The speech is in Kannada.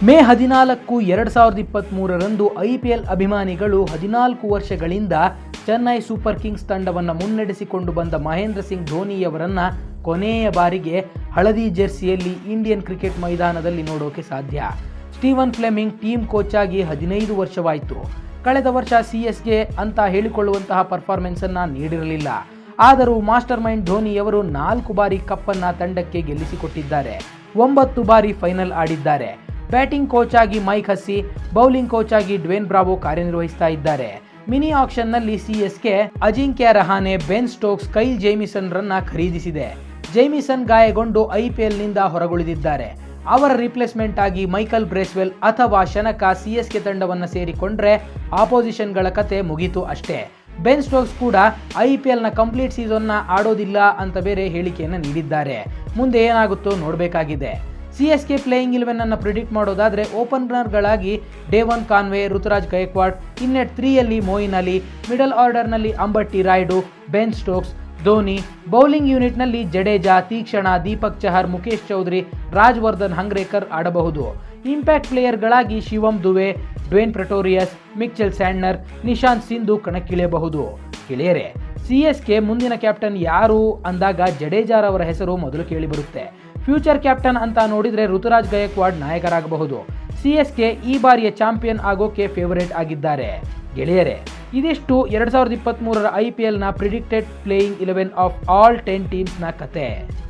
ಮೇ ಹದಿನಾಲ್ಕು ಎರಡು ಸಾವಿರದ ಇಪ್ಪತ್ತ್ಮೂರರಂದು ಐ ಪಿ ಎಲ್ ಅಭಿಮಾನಿಗಳು ಹದಿನಾಲ್ಕು ವರ್ಷಗಳಿಂದ ಚೆನ್ನೈ ಸೂಪರ್ ಕಿಂಗ್ಸ್ ತಂಡವನ್ನು ಮುನ್ನಡೆಸಿಕೊಂಡು ಬಂದ ಮಹೇಂದ್ರ ಸಿಂಗ್ ಧೋನಿಯವರನ್ನ ಕೊನೆಯ ಬಾರಿಗೆ ಹಳದಿ ಜೆರ್ಸಿಯಲ್ಲಿ ಇಂಡಿಯನ್ ಕ್ರಿಕೆಟ್ ಮೈದಾನದಲ್ಲಿ ನೋಡೋಕೆ ಸಾಧ್ಯ ಸ್ಟೀವನ್ ಫ್ಲೆಮಿಂಗ್ ಟೀಮ್ ಕೋಚ್ ಆಗಿ ಹದಿನೈದು ವರ್ಷವಾಯಿತು ಕಳೆದ ವರ್ಷ ಸಿ ಎಸ್ಗೆ ಅಂತ ಹೇಳಿಕೊಳ್ಳುವಂತಹ ಪರ್ಫಾರ್ಮೆನ್ಸ್ ಅನ್ನ ನೀಡಿರಲಿಲ್ಲ ಆದರೂ ಮಾಸ್ಟರ್ ಮೈಂಡ್ ಧೋನಿಯವರು ನಾಲ್ಕು ಬಾರಿ ಕಪ್ಪನ್ನ ತಂಡಕ್ಕೆ ಗೆಲ್ಲಿಸಿಕೊಟ್ಟಿದ್ದಾರೆ ಒಂಬತ್ತು ಬಾರಿ ಫೈನಲ್ ಆಡಿದ್ದಾರೆ ಬ್ಯಾಟಿಂಗ್ ಕೋಚ್ ಆಗಿ ಮೈಕ್ ಹಸ್ಸಿ ಬೌಲಿಂಗ್ ಕೋಚ್ ಆಗಿ ಡ್ವೇನ್ ಬ್ರಾವೋ ಕಾರ್ಯನಿರ್ವಹಿಸ್ತಾ ಇದ್ದಾರೆ ಮಿನಿ ಆಕ್ಷನ್ನಲ್ಲಿ CSK Ajinkya Rahane Ben Stokes Kyle Jamieson ರನ್ನ ಖರೀದಿಸಿದೆ ಜೈಮಿಸನ್ ಗಾಯಗೊಂಡು ಐಪಿಎಲ್ನಿಂದ ಹೊರಗುಳಿದಿದ್ದಾರೆ ಅವರ ರಿಪ್ಲೇಸ್ಮೆಂಟ್ ಆಗಿ ಮೈಕಲ್ ಬ್ರೇಸ್ವೆಲ್ ಅಥವಾ ಶನಕ ಸಿಎಸ್ಕೆ ತಂಡವನ್ನು ಸೇರಿಕೊಂಡ್ರೆ ಆಪೋಸಿಷನ್ಗಳ ಕತೆ ಮುಗೀತು ಅಷ್ಟೇ ಬೆನ್ ಸ್ಟೋಕ್ಸ್ ಕೂಡ ಐಪಿಎಲ್ನ ಕಂಪ್ಲೀಟ್ ಸೀಸನ್ನ ಆಡೋದಿಲ್ಲ ಅಂತ ಬೇರೆ ಹೇಳಿಕೆಯನ್ನು ನೀಡಿದ್ದಾರೆ ಮುಂದೆ ಏನಾಗುತ್ತೋ ನೋಡಬೇಕಾಗಿದೆ C S K playing eleven ಅನ್ನು ಪ್ರಿಡಿಕ್ಟ್ ಮಾಡೋದಾದ್ರೆ ಓಪನರ್ಗಳಾಗಿ ಡೇವನ್ ಕಾನ್ವೆ ಋತುರಾಜ್ ಗೈಕ್ವಾಡ್ ಇನ್ನೆಟ್ ತ್ರೀಯಲ್ಲಿ ಮೋಯಿನ್ ಅಲಿ ಮಿಡಲ್ ಆರ್ಡರ್ನಲ್ಲಿ Ambati Rayudu Ben Stokes Dhoni bowling ಯೂನಿಟ್ನಲ್ಲಿ ಜಡೇಜಾ ತೀಕ್ಷಣ ದೀಪಕ್ ಚಹರ್ ಮುಖೇಶ್ ಚೌಧರಿ ರಾಜ್ವರ್ಧನ್ ಹಂಗ್ರೇಕರ್ ಆಡಬಹುದು ಇಂಪ್ಯಾಕ್ಟ್ ಪ್ಲೇಯರ್ಗಳಾಗಿ Shivam Dube Dwaine Pretorius Mitchell Santner Nishant Sindhu ಕಣಕ್ಕಿಳಿಯಬಹುದು ಗೆಳೆಯರೆ ಸಿ ಎಸ್ ಕೆ ಮುಂದಿನ ಕ್ಯಾಪ್ಟನ್ ಯಾರು ಅಂದಾಗ ಜಡೇಜಾರವರ ಹೆಸರು ಮೊದಲು ಕೇಳಿಬರುತ್ತೆ ಫ್ಯೂಚರ್ ಕ್ಯಾಪ್ಟನ್ ಅಂತ ನೋಡಿದ್ರೆ ಋತುರಾಜ್ ಗಯಕ್ವಾಡ್ ನಾಯಕರಾಗಬಹುದು ಸಿ ಎಸ್ ಕೆ ಈ ಬಾರಿಯ ಚಾಂಪಿಯನ್ ಆಗೋಕೆ ಫೇವರೇಟ್ ಆಗಿದ್ದಾರೆ ಗೆಳೆಯರೆ ಇದಿಷ್ಟು ಎರಡ್ ಸಾವಿರದ ಇಪ್ಪತ್ತ್ ಮೂರರ ಐ ಪಿ ಎಲ್ನ predicted playing eleven of all ten ಟೀಮ್ಸ್ನ ಕತೆ